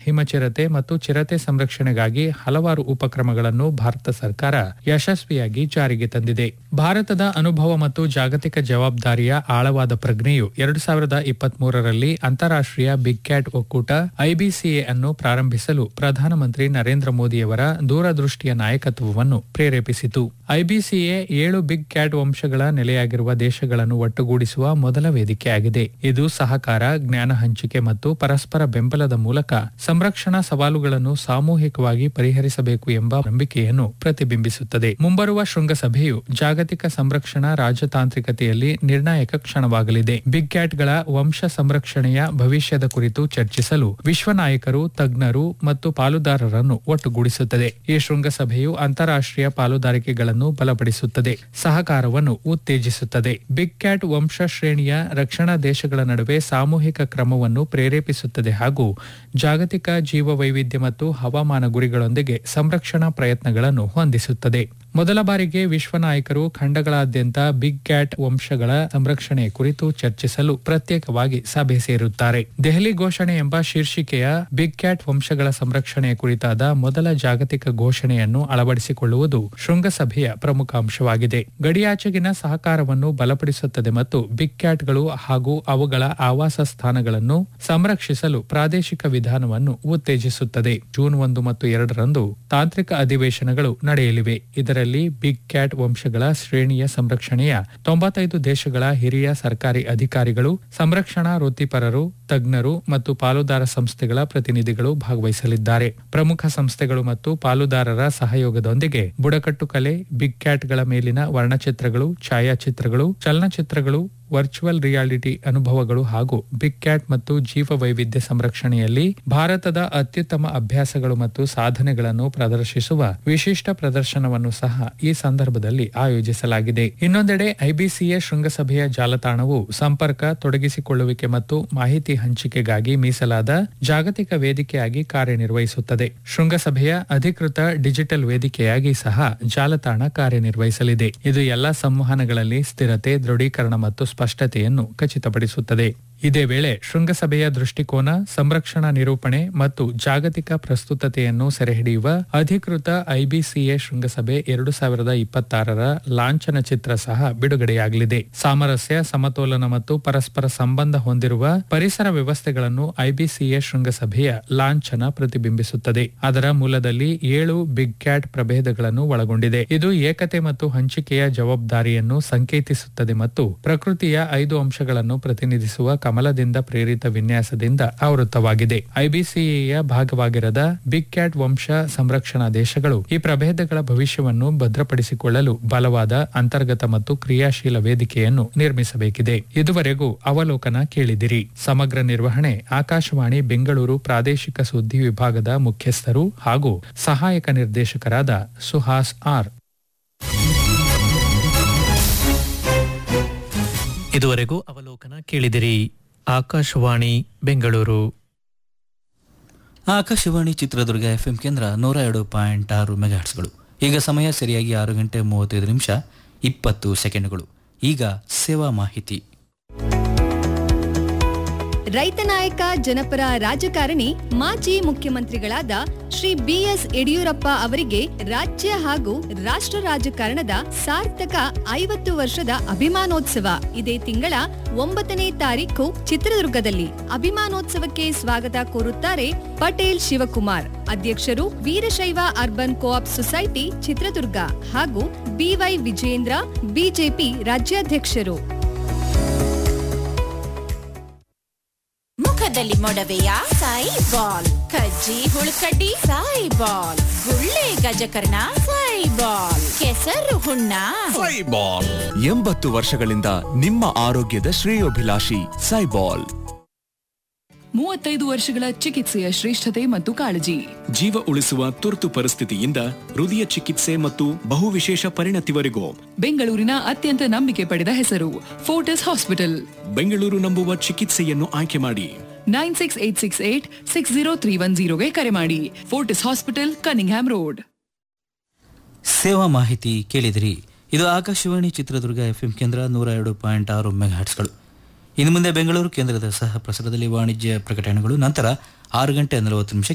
ಹಿಮಚಿರತೆ ಮತ್ತು ಚಿರತೆ ಸಂರಕ್ಷಣೆಗಾಗಿ ಹಲವಾರು ಉಪಕ್ರಮಗಳನ್ನು ಭಾರತ ಸರ್ಕಾರ ಯಶಸ್ವಿಯಾಗಿ ಜಾರಿಗೆ ತಂದಿದೆ ಭಾರತದ ಅನುಭವ ಮತ್ತು ಜಾಗತಿಕ ಜವಾಬ್ದಾರಿಯ ಆಳವಾದ ಪ್ರಜ್ಞೆಯು ಎರಡು ಸಾವಿರದ ಇಪ್ಪತ್ಮೂರರಲ್ಲಿ ಅಂತಾರಾಷ್ಟ್ರೀಯ ಬಿಗ್ ಕ್ಯಾಟ್ ಒಕ್ಕೂಟ ಐಬಿಸಿಎ ಅನ್ನು ಪ್ರಾರಂಭಿಸಲು ಪ್ರಧಾನಮಂತ್ರಿ ನರೇಂದ್ರ ಮೋದಿಯವರ ದೂರದೃಷ್ಟಿಯ ನಾಯಕತ್ವವನ್ನು ಪ್ರೇರೇಪಿಸಿತು ಐಬಿಸಿಎ ಏಳು ಬಿಗ್ ಕ್ಯಾಟ್ ವಂಶಗಳ ನೆಲೆಯಾಗಿರುವ ದೇಶಗಳನ್ನು ಒಟ್ಟುಗೂಡಿಸುವ ಮೊದಲ ವೇದಿಕೆಯಾಗಿದೆ ಇದು ಸಹಕಾರ ಜ್ಞಾನ ಹಂಚಿಕೆ ಮತ್ತು ಪರಸ್ಪರ ಬೆಂಬಲದ ಮೂಲಕ ಸಂರಕ್ಷಣಾ ಸವಾಲುಗಳನ್ನು ಸಾಮೂಹಿಕವಾಗಿ ಪರಿಹರಿಸಬೇಕು ಎಂಬ ನಂಬಿಕೆಯನ್ನು ಪ್ರತಿಬಿಂಬಿಸುತ್ತದೆ ಮುಂಬರುವ ಶೃಂಗಸಭೆಯು ಜಾಗತಿಕ ಸಂರಕ್ಷಣಾ ರಾಜತಾಂತ್ರಿಕತೆಯಲ್ಲಿ ನಿರ್ಣಾಯಕ ಕ್ಷಣವಾಗಲಿದೆ ಬಿಗ್ ಕ್ಯಾಟ್ಗಳ ವಂಶ ಸಂರಕ್ಷಣೆಯ ಭವಿಷ್ಯದ ಕುರಿತು ಚರ್ಚಿಸಲು ವಿಶ್ವ ನಾಯಕರು ತಜ್ಞರು ಮತ್ತು ಪಾಲುದಾರರನ್ನು ಒಟ್ಟುಗೂಡಿಸುತ್ತದೆ ಈ ಶೃಂಗಸಭೆಯು ಅಂತಾರಾಷ್ಟ್ರೀಯ ಪಾಲುದಾರಿಕೆಗಳನ್ನು ಬಲಪಡಿಸುತ್ತದೆ ಸಹಕಾರವನ್ನು ಉತ್ತೇಜಿಸುತ್ತದೆ ಬಿಗ್ ಕ್ಯಾಟ್ ವಂಶ ಶ್ರೇಣಿಯ ರಕ್ಷಣಾ ದೇಶಗಳ ನಡುವೆ ಸಾಮೂಹಿಕ ಕ್ರಮವನ್ನು ಪ್ರೇರೇಪಿಸುತ್ತದೆ ಹಾಗೂ ಜಾಗತಿಕ ಜೀವವೈವಿಧ್ಯ ಮತ್ತು ಹವಾಮಾನ ಗುರಿಗಳೊಂದಿಗೆ ಸಂರಕ್ಷಣಾ ಪ್ರಯತ್ನಗಳನ್ನು ಹೊಂದಿಸುತ್ತದೆ ಮೊದಲ ಬಾರಿಗೆ ವಿಶ್ವ ನಾಯಕರು ಖಂಡಗಳಾದ್ಯಂತ ಬಿಗ್ ಕ್ಯಾಟ್ ವಂಶಗಳ ಸಂರಕ್ಷಣೆ ಕುರಿತು ಚರ್ಚಿಸಲು ಪ್ರತ್ಯೇಕವಾಗಿ ಸಭೆ ಸೇರುತ್ತಾರೆ ದೆಹಲಿ ಘೋಷಣೆ ಎಂಬ ಶೀರ್ಷಿಕೆಯ ಬಿಗ್ ಕ್ಯಾಟ್ ವಂಶಗಳ ಸಂರಕ್ಷಣೆಯ ಕುರಿತಾದ ಮೊದಲ ಜಾಗತಿಕ ಘೋಷಣೆಯನ್ನು ಅಳವಡಿಸಿಕೊಳ್ಳುವುದು ಶೃಂಗಸಭೆಯ ಪ್ರಮುಖ ಅಂಶವಾಗಿದೆ ಗಡಿಯಾಚೆಗಿನ ಸಹಕಾರವನ್ನು ಬಲಪಡಿಸುತ್ತದೆ ಮತ್ತು ಬಿಗ್ ಕ್ಯಾಟ್ಗಳು ಹಾಗೂ ಅವುಗಳ ಆವಾಸ ಸ್ಥಾನಗಳನ್ನು ಸಂರಕ್ಷಿಸಲು ಪ್ರಾದೇಶಿಕ ವಿಧಾನವನ್ನು ಉತ್ತೇಜಿಸುತ್ತದೆ ಜೂನ್ ಒಂದು ಮತ್ತು ಎರಡರಂದು ತಾಂತ್ರಿಕ ಅಧಿವೇಶನಗಳು ನಡೆಯಲಿವೆ ಇದರಲ್ಲಿ ಬಿಗ್ ಕ್ಯಾಟ್ ವಂಶಗಳ ಶ್ರೇಣಿಯ ಸಂರಕ್ಷಣೆಯ ತೊಂಬತ್ತೈದು ದೇಶಗಳ ಹಿರಿಯ ಸರ್ಕಾರಿ ಅಧಿಕಾರಿಗಳು ಸಂರಕ್ಷಣಾ ವೃತ್ತಿಪರರು ತಜ್ಞರು ಮತ್ತು ಪಾಲುದಾರ ಸಂಸ್ಥೆಗಳ ಪ್ರತಿನಿಧಿಗಳು ಭಾಗವಹಿಸಲಿದ್ದಾರೆ ಪ್ರಮುಖ ಸಂಸ್ಥೆಗಳು ಮತ್ತು ಪಾಲುದಾರರ ಸಹಯೋಗದೊಂದಿಗೆ ಬುಡಕಟ್ಟು ಕಲೆ ಬಿಗ್ ಕ್ಯಾಟ್ಗಳ ಮೇಲಿನ ವರ್ಣಚಿತ್ರಗಳು ಛಾಯಾಚಿತ್ರಗಳು ಚಲನಚಿತ್ರಗಳು ವರ್ಚುವಲ್ ರಿಯಾಲಿಟಿ ಅನುಭವಗಳು ಹಾಗೂ ಬಿಗ್ ಕ್ಯಾಟ್ ಮತ್ತು ಜೀವ ವೈವಿಧ್ಯ ಸಂರಕ್ಷಣೆಯಲ್ಲಿ ಭಾರತದ ಅತ್ಯುತ್ತಮ ಅಭ್ಯಾಸಗಳು ಮತ್ತು ಸಾಧನೆಗಳನ್ನು ಪ್ರದರ್ಶಿಸುವ ವಿಶಿಷ್ಟ ಪ್ರದರ್ಶನವನ್ನು ಸಹ ಈ ಸಂದರ್ಭದಲ್ಲಿ ಆಯೋಜಿಸಲಾಗಿದೆ ಇನ್ನೊಂದೆಡೆ ಐಬಿಸಿಎ ಶೃಂಗಸಭೆಯ ಜಾಲತಾಣವು ಸಂಪರ್ಕ ತೊಡಗಿಸಿಕೊಳ್ಳುವಿಕೆ ಮತ್ತು ಮಾಹಿತಿ ಹಂಚಿಕೆಗಾಗಿ ಮೀಸಲಾದ ಜಾಗತಿಕ ವೇದಿಕೆಯಾಗಿ ಕಾರ್ಯನಿರ್ವಹಿಸುತ್ತದೆ ಶೃಂಗಸಭೆಯ ಅಧಿಕೃತ ಡಿಜಿಟಲ್ ವೇದಿಕೆಯಾಗಿ ಸಹ ಜಾಲತಾಣ ಕಾರ್ಯನಿರ್ವಹಿಸಲಿದೆ ಇದು ಎಲ್ಲಾ ಸಂವಹನಗಳಲ್ಲಿ ಸ್ಥಿರತೆ ದೃಢೀಕರಣ ಮತ್ತು ಸ್ಪಷ್ಟತೆಯನ್ನು ಖಚಿತಪಡಿಸುತ್ತದೆ ಇದೇ ವೇಳೆ ಶೃಂಗಸಭೆಯ ದೃಷ್ಟಿಕೋನ ಸಂರಕ್ಷಣಾ ನಿರೂಪಣೆ ಮತ್ತು ಜಾಗತಿಕ ಪ್ರಸ್ತುತತೆಯನ್ನು ಸೆರೆಹಿಡಿಯುವ ಅಧಿಕೃತ ಐಬಿಸಿಎ ಶೃಂಗಸಭೆ ಎರಡು ಸಾವಿರದ ಇಪ್ಪತ್ತಾರರ ಲಾಂಛನ ಚಿತ್ರ ಸಹ ಬಿಡುಗಡೆಯಾಗಲಿದೆ ಸಾಮರಸ್ಯ ಸಮತೋಲನ ಮತ್ತು ಪರಸ್ಪರ ಸಂಬಂಧ ಹೊಂದಿರುವ ಪರಿಸರ ವ್ಯವಸ್ಥೆಗಳನ್ನು ಐಬಿಸಿಎ ಶೃಂಗಸಭೆಯ ಲಾಂಛನ ಪ್ರತಿಬಿಂಬಿಸುತ್ತದೆ ಅದರ ಮೂಲದಲ್ಲಿ ಏಳು ಬಿಗ್ ಕ್ಯಾಟ್ ಪ್ರಭೇದಗಳನ್ನು ಒಳಗೊಂಡಿದೆ ಇದು ಏಕತೆ ಮತ್ತು ಹಂಚಿಕೆಯ ಜವಾಬ್ದಾರಿಯನ್ನು ಸಂಕೇತಿಸುತ್ತದೆ ಮತ್ತು ಪ್ರಕೃತಿಯ ಐದು ಅಂಶಗಳನ್ನು ಪ್ರತಿನಿಧಿಸುವ ಕಮಲದಿಂದ ಪ್ರೇರಿತ ವಿನ್ಯಾಸದಿಂದ ಆವೃತವಾಗಿದೆ ಐಬಿಸಿಎಯ ಭಾಗವಾಗಿರದ ಬಿಗ್ ಕ್ಯಾಟ್ ವಂಶ ಸಂರಕ್ಷಣಾ ದೇಶಗಳು ಈ ಪ್ರಭೇದಗಳ ಭವಿಷ್ಯವನ್ನು ಭದ್ರಪಡಿಸಿಕೊಳ್ಳಲು ಬಲವಾದ ಅಂತರ್ಗತ ಮತ್ತು ಕ್ರಿಯಾಶೀಲ ವೇದಿಕೆಯನ್ನು ನಿರ್ಮಿಸಬೇಕಿದೆ ಇದುವರೆಗೂ ಅವಲೋಕನ ಕೇಳಿದಿರಿ ಸಮಗ್ರ ನಿರ್ವಹಣೆ ಆಕಾಶವಾಣಿ ಬೆಂಗಳೂರು ಪ್ರಾದೇಶಿಕ ಸುದ್ದಿ ವಿಭಾಗದ ಮುಖ್ಯಸ್ಥರು ಹಾಗೂ ಸಹಾಯಕ ನಿರ್ದೇಶಕರಾದ ಸುಹಾಸ್ ಆರ್ ಇದುವರೆಗೂ ಅವಲೋಕನ ಕೇಳಿದಿರಿ ಆಕಾಶವಾಣಿ ಬೆಂಗಳೂರು ಆಕಾಶವಾಣಿ ಚಿತ್ರದುರ್ಗ ಎಫ್ಎಂ ಕೇಂದ್ರ ನೂರ ಎರಡು ಪಾಯಿಂಟ್ ಆರು ಮೆಗಾಹರ್ಟ್ಸ್ಗಳು ಈಗ ಸಮಯ ಸರಿಯಾಗಿ ಆರು ಗಂಟೆ ಮೂವತ್ತೈದು ನಿಮಿಷ ಇಪ್ಪತ್ತು ಸೆಕೆಂಡ್ಗಳು ಈಗ ಸೇವಾ ಮಾಹಿತಿ ರೈತ ನಾಯಕ ಜನಪರ ರಾಜಕಾರಣಿ ಮಾಜಿ ಮುಖ್ಯಮಂತ್ರಿಗಳಾದ ಶ್ರೀ ಬಿಎಸ್ ಯಡಿಯೂರಪ್ಪ ಅವರಿಗೆ ರಾಜ್ಯ ಹಾಗೂ ರಾಷ್ಟ್ರ ರಾಜಕಾರಣದ ಸಾರ್ಥಕ ಐವತ್ತು ವರ್ಷದ ಅಭಿಮಾನೋತ್ಸವ ಇದೇ ತಿಂಗಳ ಒಂಬತ್ತನೇ ತಾರೀಖು ಚಿತ್ರದುರ್ಗದಲ್ಲಿ ಅಭಿಮಾನೋತ್ಸವಕ್ಕೆ ಸ್ವಾಗತ ಕೋರುತ್ತಾರೆ ಪಟೇಲ್ ಶಿವಕುಮಾರ್ ಅಧ್ಯಕ್ಷರು Veerashaiva urban coop society Chitradurga ಹಾಗೂ ಬಿವೈ ವಿಜೇಂದ್ರ ಬಿಜೆಪಿ ರಾಜ್ಯಾಧ್ಯಕ್ಷರು ಮುಖದಲ್ಲಿ ಮೊಡವೆಯ ಸಾಯಿ ಬಾಲ್ ಕಜ್ಜಿ ಹುಳುಕಡ್ಡಿ ಸಾಯಿ ಬಾಲ್ ಗುಳ್ಳೆ ಗಜಕರ್ಣ ಸಾಯಿ ಬಾಲ್ ಕೆಸರು ಹುಣ್ಣ ಸೈಬಾಲ್ ಎಂಬತ್ತು ವರ್ಷಗಳಿಂದ ನಿಮ್ಮ ಆರೋಗ್ಯದ ಶ್ರೇಯೋಭಿಲಾಷಿ ಸೈಬಾಲ್ ಮೂವತ್ತೈದು ವರ್ಷಗಳ ಚಿಕಿತ್ಸೆಯ ಶ್ರೇಷ್ಠತೆ ಮತ್ತು ಕಾಳಜಿ ಜೀವ ಉಳಿಸುವ ತುರ್ತು ಪರಿಸ್ಥಿತಿಯಿಂದ ಹೃದಯ ಚಿಕಿತ್ಸೆ ಮತ್ತು ಬಹುವಿಶೇಷ ಪರಿಣತಿವರೆಗೂ ಬೆಂಗಳೂರಿನ ಅತ್ಯಂತ ನಂಬಿಕೆ ಪಡೆದ ಹೆಸರು ಫೋರ್ಟಿಸ್ ಹಾಸ್ಪಿಟಲ್ ಬೆಂಗಳೂರು ನಂಬುವ ಚಿಕಿತ್ಸೆಯನ್ನು ಆಯ್ಕೆ ಮಾಡಿ nine six eight six eight six zero three one ಜೀರೋಗೆ ಕರೆ ಮಾಡಿ ಫೋರ್ಟಿಸ್ ಹಾಸ್ಪಿಟಲ್ ಕನಿಂಗ್ಹ್ಯಾಮ್ ರೋಡ್ ಸೇವಾ ಮಾಹಿತಿ ಕೇಳಿದಿರಿ ಇದು ಆಕಾಶವಾಣಿ ಚಿತ್ರದುರ್ಗ ಎಫ್ಎಂ ಕೇಂದ್ರ ನೂರ ಎರಡು ಪಾಯಿಂಟ್ ಆರು ಮೆಗಾಹರ್ಟ್ಸ್ಗಳು ಇನ್ನು ಮುಂದೆ ಬೆಂಗಳೂರು ಕೇಂದ್ರದ ಸಹ ಪ್ರಸಾರದಲ್ಲಿ ವಾಣಿಜ್ಯ ಪ್ರಕಟಣೆಗಳು ನಂತರ ಆರು ಗಂಟೆ ನಲವತ್ತು ನಿಮಿಷ